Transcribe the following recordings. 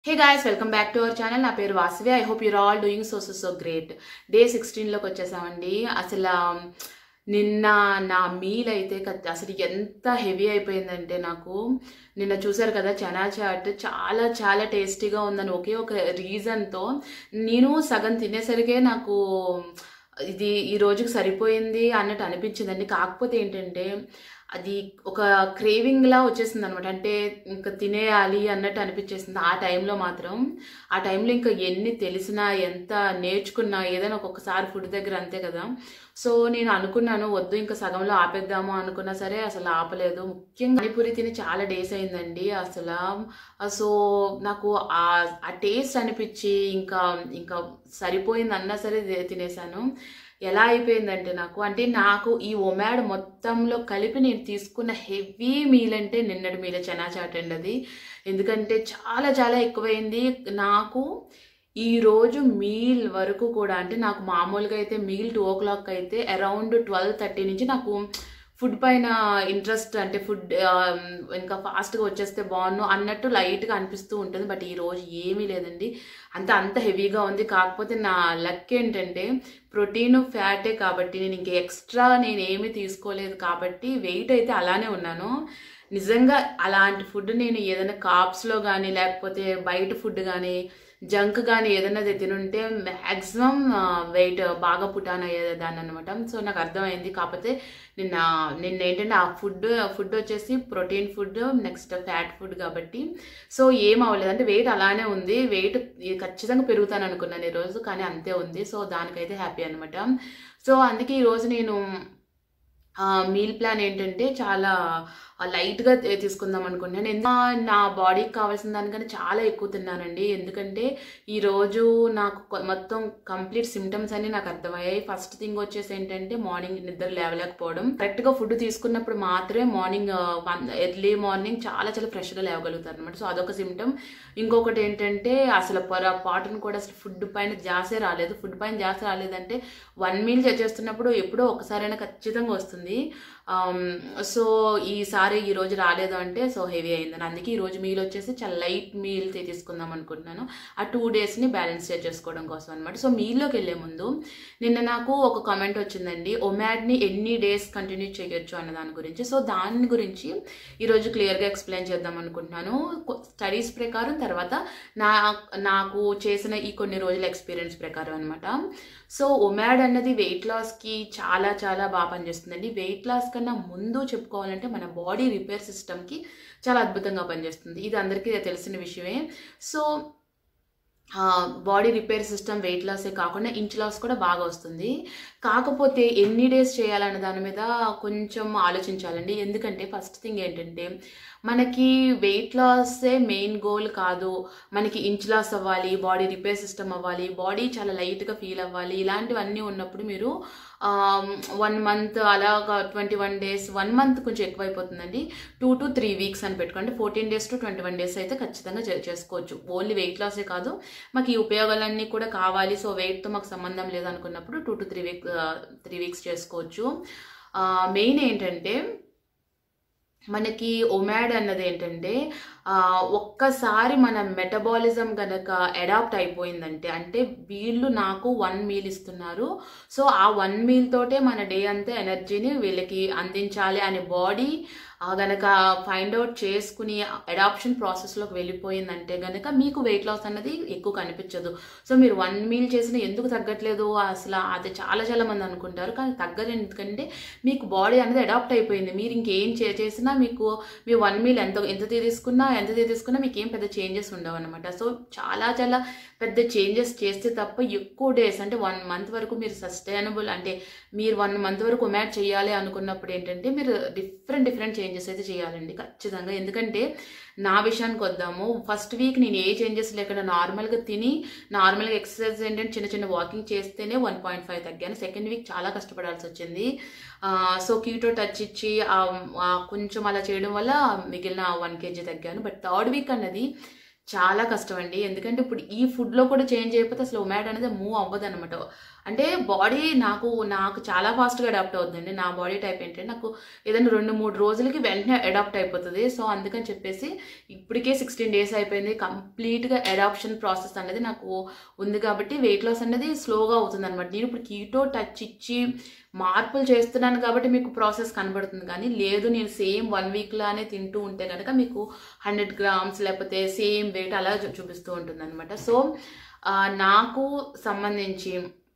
hey guys welcome back to our channel నా పేరు Vasavi I hope you're all doing so so so great day సిక్స్టీన్లోకి వచ్చేసామండి అసలు నిన్న నా మీల్ అయితే కత్- అసలు ఎంత హెవీ అయిపోయిందంటే నాకు నిన్న చూసారు కదా చనా చాట్ చాలా చాలా టేస్టీగా ఉందని ఒకే ఒక రీజన్తో నేను సగం తినేసరికే నాకు ఇది ఈ రోజుకి సరిపోయింది అన్నట్టు అనిపించిందండి కాకపోతే ఏంటంటే అది ఒక క్రేవింగ్ లా వచ్చేసింది అనమాట అంటే ఇంకా తినేయాలి అన్నట్టు అనిపించేసింది ఆ టైంలో మాత్రం ఆ టైంలో ఇంకా ఎన్ని తెలిసినా ఎంత నేర్చుకున్నా ఏదైనా ఒక్కొక్కసారి ఫుడ్ దగ్గర అంతే కదా సో నేను అనుకున్నాను వద్దు ఇంకా సగంలో ఆపేద్దాము అనుకున్నా సరే అసలు ఆపలేదు ముఖ్యంగా పానీపూరి తిని చాలా డేస్ అయిందండి అసలు సో నాకు ఆ ఆ టేస్ట్ అనిపించి ఇంకా ఇంకా సరిపోయింది అన్నా సరే తి- తినేసాను ఎలా అయిపోయిందంటే నాకు అంటే నాకు ఈ ఒమాడ్ మొత్తంలో కలిపి నేను తీసుకున్న హెవీ మీల్ అంటే నిన్నటి మీల చనా చాట్ అండి అది ఎందుకంటే చాలా చాలా ఎక్కువైంది నాకు ఈ రోజు మీల్ వరకు కూడా అంటే నాకు మామూలుగా అయితే మీల్ టూ ఓ క్లాక్ అయితే అరౌండ్ ట్వెల్వ్ థర్టీ నుంచి నాకు ఫుడ్ పైన ఇంట్రెస్ట్ అంటే ఫుడ్ ఇంకా ఫాస్ట్గా వచ్చేస్తే బాగున్ను అన్నట్టు లైట్గా అనిపిస్తూ ఉంటుంది బట్ ఈ రోజు ఏమీ లేదండి అంత అంత హెవీగా ఉంది కాకపోతే నా లక్ ఏంటంటే ప్రోటీన్ ఫ్యాటే కాబట్టి నేను ఇంక ఎక్స్ట్రా నేను ఏమీ తీసుకోలేదు కాబట్టి వెయిట్ అయితే అలానే ఉన్నాను నిజంగా అలాంటి ఫుడ్ నేను ఏదైనా కాప్స్లో కానీ లేకపోతే బయట ఫుడ్ కానీ జంక్ కానీ ఏదైనా తినుంటే మ్యాక్సిమం వెయిట్ బాగా పుటాన్ అయ్యేదాన్ని అనమాట సో నాకు అర్థమైంది కాకపోతే నిన్న నిన్న ఏంటంటే ఆ ఫుడ్ ఫుడ్ వచ్చేసి protein food next fat food కాబట్టి సో ఏం అవ్వలేదు అంటే వెయిట్ అలానే ఉంది వెయిట్ ఖచ్చితంగా పెరుగుతాను అనుకున్నాను ఈరోజు కానీ అంతే ఉంది సో దానికైతే హ్యాపీ అనమాట సో అందుకే ఈరోజు నేను మీల్ ప్లాన్ ఏంటంటే చాలా లైట్గా తీసుకుందాం అనుకున్నాను ఎందు- నా బాడీకి కావాల్సిన దానికన్నా చాలా ఎక్కువ తిన్నానండి ఎందుకంటే ఈరోజు నాకు కొ- మొత్తం కంప్లీట్ సిమ్టమ్స్ అన్ని నాకు అర్థమయ్యాయి ఫస్ట్ థింగ్ వచ్చేసి ఏంటంటే మార్నింగ్ నిద్ర లేవలేకపోవడం కరెక్ట్గా ఫుడ్ తీసుకున్నప్పుడు మాత్రమే మార్నింగ్ వన్ ఎర్లీ మార్నింగ్ చాలా చాలా ఫ్రెష్గా లేవగలుగుతారు అనమాట సో అదొక సిమ్టమ్ ఇంకొకటి ఏంటంటే అసలు పొరపాటును కూడా అసలు ఫుడ్ పైన జాసే రాలేదు ఫుడ్ పైన జాస రాలేదంటే వన్ మీల్ చేస్తున్నప్పుడు ఎప్పుడో ఒకసారైనా ఖచ్చితంగా వస్తుంది ఆమ్, సో ఈసారి ఈ రోజు రాలేదు అంటే సో హెవీ అయిందని అందుకే ఈ రోజు మీల్ వచ్చేసి చాలా లైట్ మీల్ తీసుకుందాం అనుకుంటున్నాను ఆ టూ డేస్ని బ్యాలెన్స్ చేసుకోవడం కోసం అనమాట సో మీల్లోకి వెళ్ళే ముందు నిన్న నాకు ఒక కామెంట్ వచ్చిందండి ఒమాడ్ని ఎన్ని డేస్ కంటిన్యూ చేయొచ్చు అన్న దాని గురించి సో దాని గురించి ఈరోజు క్లియర్గా ఎక్స్ప్లెయిన్ చేద్దాం అనుకుంటున్నాను స్టడీస్ ప్రకారం తర్వాత నా నాకు చేసిన ఈ కొన్ని రోజుల ఎక్స్పీరియన్స్ ప్రకారం అనమాట సో ఒమాడ్ అన్నది వెయిట్ లాస్కి చాలా చాలా బాగా పనిచేస్తుందండి వెయిట్ లాస్ కన్నా ముందు చెప్పుకోవాలంటే మన బాడీ రిపేర్ సిస్టమ్కి చాలా అద్భుతంగా పనిచేస్తుంది ఇది అందరికీ తెలిసిన విషయమే so body repair system weight లాసే కాకుండా ఇంచ్ లాస్ కూడా బాగా వస్తుంది కాకపోతే ఎన్ని డేస్ చేయాలన్న దాని మీద కొంచెం ఆలోచించాలండి ఎందుకంటే ఫస్ట్ థింగ్ ఏంటంటే మనకి వెయిట్ లాసే మెయిన్ గోల్ కాదు మనకి ఇంచ్ లాస్ అవ్వాలి బాడీ రిపేర్ సిస్టమ్ అవ్వాలి బాడీ చాలా లైట్గా ఫీల్ అవ్వాలి ఇలాంటివన్నీ ఉన్నప్పుడు మీరు వన్ మంత్ అలాగా twenty one days one month కొంచెం ఎక్కువైపోతుందండి టూ టు త్రీ వీక్స్ అని పెట్టుకోండి fourteen days to twenty one days అయితే ఖచ్చితంగా చే- చేసుకోవచ్చు ఓన్లీ వెయిట్ లాసే కాదు మాకు ఈ ఉపయోగాలన్నీ కూడా కావాలి సో వెయిట్తో మాకు సంబంధం లేదనుకున్నప్పుడు two to three week three weeks చేసుకోవచ్చు మెయిన్ ఏంటంటే మనకి ఒమాడ్ అన్నది ఏంటంటే ఆ, ఒక్కసారి మన మెటబాలిజం గనక అడాప్ట్ అయిపోయిందంటే అంటే వీళ్ళు నాకు వన్ మీల్ ఇస్తున్నారు సో ఆ వన్ మీల్ తోటే మన డే అంతా ఎనర్జీని వీళ్ళకి అందించాలి అనే బాడీ గనక ఫైండ్ అవుట్ చేసుకుని అడాప్షన్ ప్రాసెస్లోకి వెళ్ళిపోయిందంటే గనక మీకు వెయిట్ లాస్ అన్నది ఎక్కువ కనిపించదు సో మీరు వన్ మీల్ చేసిన ఎందుకు తగ్గట్లేదు అసలు అది చాలా చాలా మంది అనుకుంటారు కానీ తగ్గదు ఎందుకంటే మీకు బాడీ అనేది అడాప్ట్ అయిపోయింది మీరు ఇంకేం చే చేసినా మీకు మీ వన్ మీల్ ఎంత ఎంత తీసుకున్నా ఎంత తీసుకున్నా మీకు ఏం పెద్ద చేంజెస్ ఉండవు అనమాట సో చాలా చాలా పెద్ద చేంజెస్ చేస్తే తప్ప ఎక్కువ డేస్ అంటే వన్ మంత్ వరకు మీరు సస్టైనబుల్ అంటే మీరు వన్ మంత్ వరకు మ్యాచ్ చేయాలి అనుకున్నప్పుడు ఏంటంటే మీరు డిఫరెంట్ డిఫరెంట్ చేంజెస్ అయితే చేయాలండి ఖచ్చితంగా ఎందుకంటే నా విషయానికి వద్దాము ఫస్ట్ వీక్ నేను ఏ చేంజెస్ లేకుండా నార్మల్గా తిని నార్మల్గా ఎక్సర్సైజ్ ఏంటంటే చిన్న చిన్న వాకింగ్ చేస్తేనే వన్ పాయింట్ ఫైవ్ తగ్గాను సెకండ్ వీక్ చాలా కష్టపడాల్సి వచ్చింది సో కీటో టచ్ ఇచ్చి ఆ- ఆ కొంచెం అలా చేయడం వల్ల మిగిలిన వన్ కేజీ తగ్గాను బట్ థర్డ్ వీక్ అన్నది చాలా కష్టం అండి ఎందుకంటే ఇప్పుడు ఈ ఫుడ్లో కూడా చేంజ్ అయిపోతే అసలు ఒమాట్ అనేది మూవ్ అవ్వదు అనమాట అంటే బాడీ నాకు నాకు చాలా ఫాస్ట్గా అడాప్ట్ అవుతుందండి నా బాడీ టైప్ ఏంటంటే నాకు ఏదైనా రెండు మూడు రోజులకి వెంటనే అడాప్ట్ అయిపోతుంది సో అందుకని చెప్పేసి ఇప్పటికే సిక్స్టీన్ డేస్ అయిపోయింది కంప్లీట్గా అడాప్షన్ ప్రాసెస్ అనేది నాకు ఉంది కాబట్టి వెయిట్ లాస్ అనేది స్లోగా అవుతుంది అనమాట నేను ఇప్పుడు కీటో టచ్ ఇచ్చి మార్పులు చేస్తున్నాను కాబట్టి మీకు ప్రాసెస్ కనబడుతుంది కానీ లేదు నేను సేమ్ వన్ వీక్లానే తింటూ ఉంటే కనుక మీకు హండ్రెడ్ గ్రామ్స్ లేకపోతే సేమ్ వెయిట్ అలా చూ- చూపిస్తూ ఉంటుంది అనమాట సో ఆ, నాకు సంబంధించి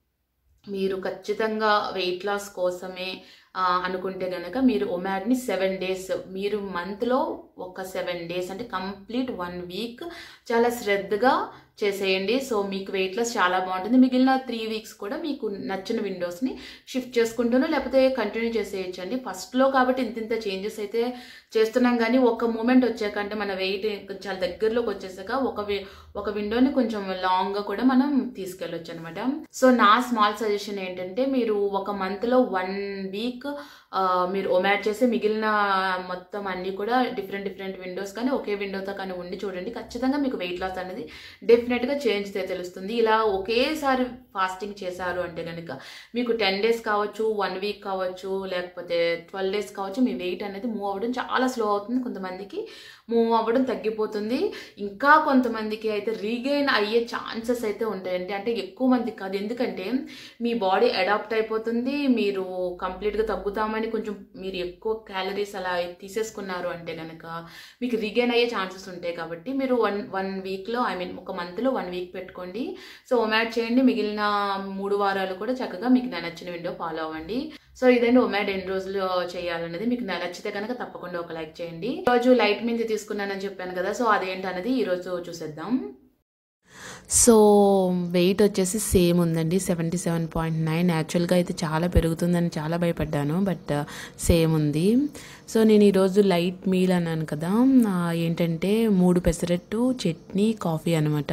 మీరు ఖచ్చితంగా వెయిట్ లాస్ కోసమే ఆ, అనుకుంటే కనుక మీరు ఒమాడ్ని సెవెన్ డేస్ మీరు మంత్లో ఒక సెవెన్ డేస్ అంటే కంప్లీట్ వన్ వీక్ చాలా శ్రద్ధగా చేసేయండి సో మీకు వెయిట్ లాస్ చాలా బాగుంటుంది మిగిలిన త్రీ వీక్స్ కూడా మీకు నచ్చిన విండోస్ని షిఫ్ట్ చేసుకుంటూనో లేకపోతే కంటిన్యూ చేసేయచ్చు అండి ఫస్ట్లో కాబట్టి ఇంత ఇంత చేంజెస్ అయితే చేస్తున్నాం కానీ ఒక మూమెంట్ వచ్చాక అంటే మన వెయిట్ చాలా దగ్గరలోకి వచ్చేసాక ఒక వి- ఒక విండోని కొంచెం లాంగ్గా కూడా మనం తీసుకెళ్ళొచ్చు అనమాట సో నా స్మాల్ సజెషన్ ఏంటంటే మీరు ఒక మంత్లో వన్ వీక్ మీరు ఒమాట్ చేసి మిగిలిన మొత్తం అన్నీ కూడా డిఫరెంట్ డిఫరెంట్ విండోస్ కానీ ఒకే విండోతో కానీ ఉండి చూడండి ఖచ్చితంగా మీకు వెయిట్ లాస్ అనేది డెఫినెట్గా చేంజ్ తెలుస్తుంది ఇలా ఒకేసారి ఫాస్టింగ్ చేశారు అంటే కనుక మీకు టెన్ డేస్ కావచ్చు వన్ వీక్ కావచ్చు లేకపోతే ట్వెల్వ్ డేస్ కావచ్చు మీ వెయిట్ అనేది మూవ్ అవ్వడం చాలా స్లో అవుతుంది కొంతమందికి మూవ్ అవ్వడం తగ్గిపోతుంది ఇంకా కొంతమందికి అయితే రీగెయిన్ అయ్యే ఛాన్సెస్ అయితే ఉంటాయండి అంటే ఎక్కువ మందికి కాదు ఎందుకంటే మీ బాడీ అడాప్ట్ అయిపోతుంది మీరు కంప్లీట్గా తగ్గుతామని కొంచెం మీరు ఎక్కువ క్యాలరీస్ అలా తీసేసుకున్నారు అంటే కనుక మీకు రీగెయిన్ అయ్యే ఛాన్సెస్ ఉంటాయి కాబట్టి మీరు వన్ వన్ వీక్లో ఐ మీన్ ఒక మంత్లో వన్ వీక్ పెట్టుకోండి సో ఒమాట్ చేయండి మిగిలిన మూడు వారాలు కూడా చక్కగా మీకు నా నచ్చిన విండో ఫాలో అవ్వండి సో ఇదండి ఒమాట్ ఎన్ని రోజులు చేయాలనేది మీకు నా నచ్చితే కనుక తప్పకుండా ఒక లైక్ చేయండి ఈ రోజు లైట్ మీద తీసుకున్నానని చెప్పాను కదా సో అదేంటనేది ఈ రోజు చూసేద్దాం సో వెయిట్ వచ్చేసి సేమ్ ఉందండి సెవెంటీ సెవెన్ పాయింట్ నైన్ యాక్చువల్గా అయితే చాలా పెరుగుతుందని చాలా భయపడ్డాను బట్ సేమ్ ఉంది సో నేను ఈరోజు లైట్ మీల్ అన్నాను కదా ఆ, ఏంటంటే మూడు పెసరట్టు చట్నీ కాఫీ అనమాట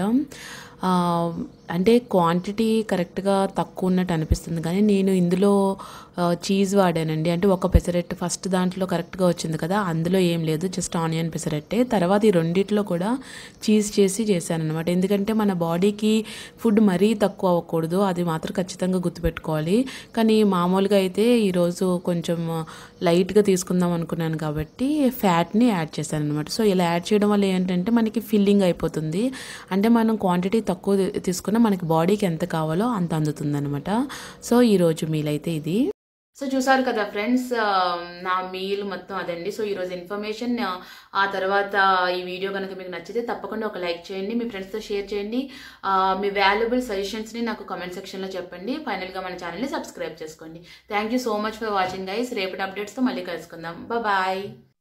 అంటే క్వాంటిటీ కరెక్ట్గా తక్కువ ఉన్నట్టు అనిపిస్తుంది కానీ నేను ఇందులో చీజ్ వాడానండి అంటే ఒక పెసరెట్ ఫస్ట్ దాంట్లో కరెక్ట్గా వచ్చింది కదా అందులో ఏం లేదు జస్ట్ ఆనియన్ పెసరెట్టే తర్వాత ఈ రెండిట్లో కూడా చీజ్ చేసి చేశాను అనమాట ఎందుకంటే మన బాడీకి ఫుడ్ మరీ తక్కువ అవ్వకూడదు అది మాత్రం ఖచ్చితంగా గుర్తుపెట్టుకోవాలి కానీ మామూలుగా అయితే ఈరోజు కొంచెం లైట్గా తీసుకుందాం అనుకున్నాను కాబట్టి ఫ్యాట్ని యాడ్ చేశాను అనమాట సో ఇలా యాడ్ చేయడం వల్ల ఏంటంటే మనకి ఫిల్లింగ్ అయిపోతుంది అంటే మనం క్వాంటిటీ తక్కువ తీ- తీసుకున్నా మనకి బాడీకి ఎంత కావాలో అంత అందుతుంది అనమాట సో ఈరోజు మీల్ అయితే ఇది సో చూసారు కదా ఫ్రెండ్స్ నా మీల్ మొత్తం అదండి సో ఈరోజు ఇన్ఫర్మేషన్ ఆ తర్వాత ఈ వీడియో కనుక మీకు నచ్చితే తప్పకుండా ఒక లైక్ చేయండి మీ ఫ్రెండ్స్తో షేర్ చేయండి ఆ, మీ వాల్యుబుల్ సజెషన్స్ని నాకు కామెంట్ సెక్షన్లో చెప్పండి ఫైనల్గా మన ఛానల్ని సబ్స్క్రైబ్ చేసుకోండి thank you so much for watching guys రేపటి అప్డేట్స్తో మళ్ళీ కలుసుకుందాం బాయ్